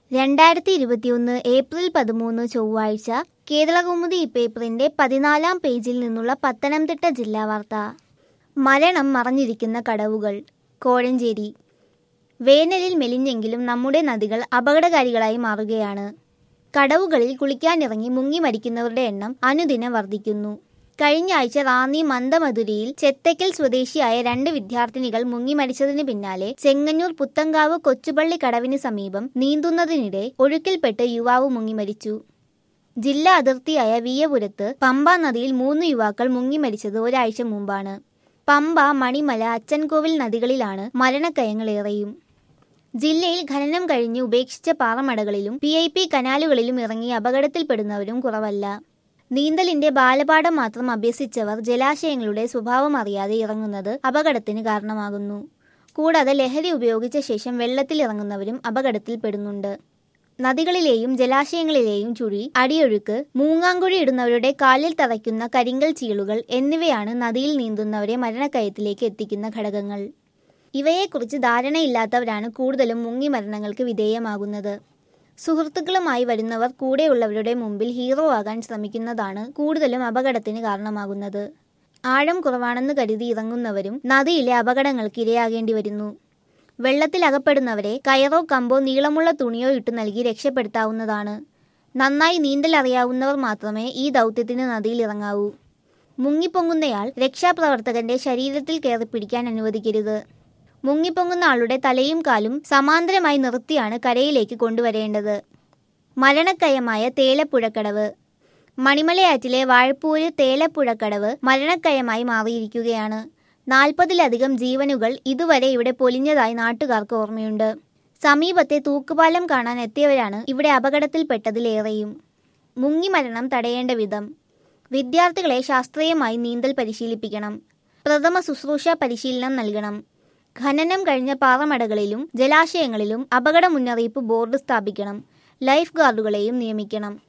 രണ്ടായിരത്തി ഇരുപത്തിയൊന്ന് ഏപ്രിൽ പതിമൂന്ന് ചൊവ്വാഴ്ച കേരളകൗമുദി പേപ്പറിന്റെ പതിനാലാം പേജിൽ നിന്നുള്ള പത്തനംതിട്ട ജില്ലാ വാർത്ത മരണം മറഞ്ഞിരിക്കുന്ന കടവുകൾ കോഴഞ്ചേരി വേനലിൽ മെലിഞ്ഞെങ്കിലും നമ്മുടെ നദികൾ അപകടകാരികളായി മാറുകയാണ് കടവുകളിൽ കുളിക്കാനിറങ്ങി മുങ്ങി മരിക്കുന്നവരുടെ എണ്ണം അനുദിനം വർദ്ധിക്കുന്നു കഴിഞ്ഞ ആഴ്ച റാന്നി മന്ദമധുരിയിൽ ചെത്തയ്ക്കൽ സ്വദേശിയായ രണ്ട് വിദ്യാർത്ഥിനികൾ മുങ്ങി മരിച്ചതിന് പിന്നാലെ ചെങ്ങന്നൂർ പുത്തങ്കാവ് കൊച്ചുപള്ളി കടവിന് സമീപം നീന്തുന്നതിനിടെ ഒഴുക്കിൽപ്പെട്ട് യുവാവ് മുങ്ങി മരിച്ചു ജില്ലാ അതിർത്തിയായ വിയപുരത്ത് പമ്പ നദിയിൽ മൂന്ന് യുവാക്കൾ മുങ്ങി മരിച്ചത് ഒരാഴ്ച മുമ്പാണ് പമ്പ മണിമല അച്ചൻകോവിൽ നദികളിലാണ് മരണക്കയങ്ങളേറെയും ജില്ലയിൽ ഖനനം കഴിഞ്ഞ് ഉപേക്ഷിച്ച പാറമടകളിലും പി ഐ പി കനാലുകളിലും ഇറങ്ങി അപകടത്തിൽപ്പെടുന്നവരും കുറവല്ല നീന്തലിന്റെ ബാലപാഠം മാത്രം അഭ്യസിച്ചവർ ജലാശയങ്ങളുടെ സ്വഭാവം അറിയാതെ ഇറങ്ങുന്നത് അപകടത്തിന് കാരണമാകുന്നു കൂടാതെ ലഹരി ഉപയോഗിച്ച ശേഷം വെള്ളത്തിൽ ഇറങ്ങുന്നവരും അപകടത്തിൽപ്പെടുന്നുണ്ട് നദികളിലെയും ജലാശയങ്ങളിലെയും ചുഴി അടിയൊഴുക്ക് മൂങ്ങാങ്കുഴി ഇടുന്നവരുടെ കാലിൽ തറയ്ക്കുന്ന കരിങ്കൽ ചീളുകൾ എന്നിവയാണ് നദിയിൽ നീന്തുന്നവരെ മരണക്കയത്തിലേക്ക് എത്തിക്കുന്ന ഘടകങ്ങൾ ഇവയെക്കുറിച്ച് ധാരണയില്ലാത്തവരാണ് കൂടുതലും മുങ്ങി മരണങ്ങൾക്ക് വിധേയമാകുന്നത് സുഹൃത്തുക്കളുമായി വരുന്നവർ കൂടെയുള്ളവരുടെ മുമ്പിൽ ഹീറോ ആകാൻ ശ്രമിക്കുന്നതാണ് കൂടുതലും അപകടത്തിന് കാരണമാകുന്നത് ആഴം കുറവാണെന്ന് കരുതി ഇറങ്ങുന്നവരും നദിയിലെ അപകടങ്ങൾക്ക് ഇരയാകേണ്ടി വരുന്നു വെള്ളത്തിൽ അകപ്പെടുന്നവരെ കയറോ കമ്പോ നീളമുള്ള തുണിയോ ഇട്ട് നൽകി രക്ഷപ്പെടുത്താവുന്നതാണ് നന്നായി നീന്തൽ അറിയാവുന്നവർ മാത്രമേ ഈ ദൗത്യത്തിന് നദിയിൽ ഇറങ്ങാവൂ മുങ്ങിപ്പൊങ്ങുന്നയാൾ രക്ഷാപ്രവർത്തകന്റെ ശരീരത്തിൽ കയറി പിടിക്കാൻ അനുവദിക്കരുത് മുങ്ങിപ്പൊങ്ങുന്ന ആളുടെ തലയും കാലും സമാന്തരമായി നിർത്തിയാണ് കരയിലേക്ക് കൊണ്ടുവരേണ്ടത് മരണക്കയമായ തേലപ്പുഴക്കടവ് മണിമലയാറ്റിലെ വാഴപ്പൂര് തേലപ്പുഴക്കടവ് മരണക്കയമായി മാറിയിരിക്കുകയാണ് നാൽപ്പതിലധികം ജീവനുകൾ ഇതുവരെ ഇവിടെ പൊലിഞ്ഞതായി നാട്ടുകാർക്ക് ഓർമ്മയുണ്ട് സമീപത്തെ തൂക്കുപാലം കാണാൻ എത്തിയവരാണ് ഇവിടെ അപകടത്തിൽപ്പെട്ടതിലേറെയും മുങ്ങി മരണം തടയേണ്ട വിധം വിദ്യാർത്ഥികളെ ശാസ്ത്രീയമായി നീന്തൽ പരിശീലിപ്പിക്കണം പ്രഥമ ശുശ്രൂഷ പരിശീലനം നൽകണം ഖനനം കഴിഞ്ഞ പാറമടകളിലും ജലാശയങ്ങളിലും അപകട മുന്നറിയിപ്പ് ബോർഡ് സ്ഥാപിക്കണം ലൈഫ് ഗാർഡുകളെയും നിയമിക്കണം